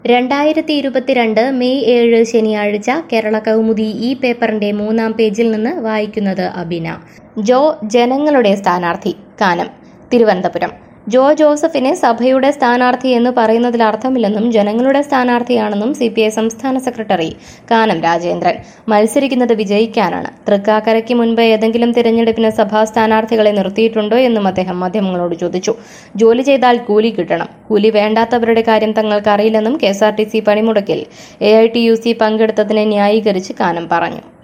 രണ്ടായിരത്തി ഇരുപത്തിരണ്ട് മെയ് ഏഴ് ശനിയാഴ്ച കേരള കൗമുദി ഈ പേപ്പറിന്റെ മൂന്നാം പേജിൽ നിന്ന് വായിക്കുന്നത് അബിന ജോ ജനങ്ങളുടെ സ്ഥാനാർത്ഥി കാനം തിരുവനന്തപുരം ജോ ജോസഫിനെ സഭയുടെ സ്ഥാനാർത്ഥി എന്ന് പറയുന്നതിൽ അർത്ഥമില്ലെന്നും ജനങ്ങളുടെ സ്ഥാനാർത്ഥിയാണെന്നും സി പി ഐ സംസ്ഥാന സെക്രട്ടറി കാനം രാജേന്ദ്രൻ മത്സരിക്കുന്നത് വിജയിക്കാനാണ് തൃക്കാക്കരയ്ക്ക് മുൻപ് ഏതെങ്കിലും തിരഞ്ഞെടുപ്പിന് സഭാ സ്ഥാനാർത്ഥികളെ നിർത്തിയിട്ടുണ്ടോ എന്നും അദ്ദേഹം മാധ്യമങ്ങളോട് ചോദിച്ചു ജോലി ചെയ്താൽ കൂലി കിട്ടണം കൂലി വേണ്ടാത്തവരുടെ കാര്യം തങ്ങൾക്ക് അറിയില്ലെന്നും K S R T C പണിമുടക്കിൽ A I T U C പങ്കെടുത്തതിനെ ന്യായീകരിച്ച് കാനം പറഞ്ഞു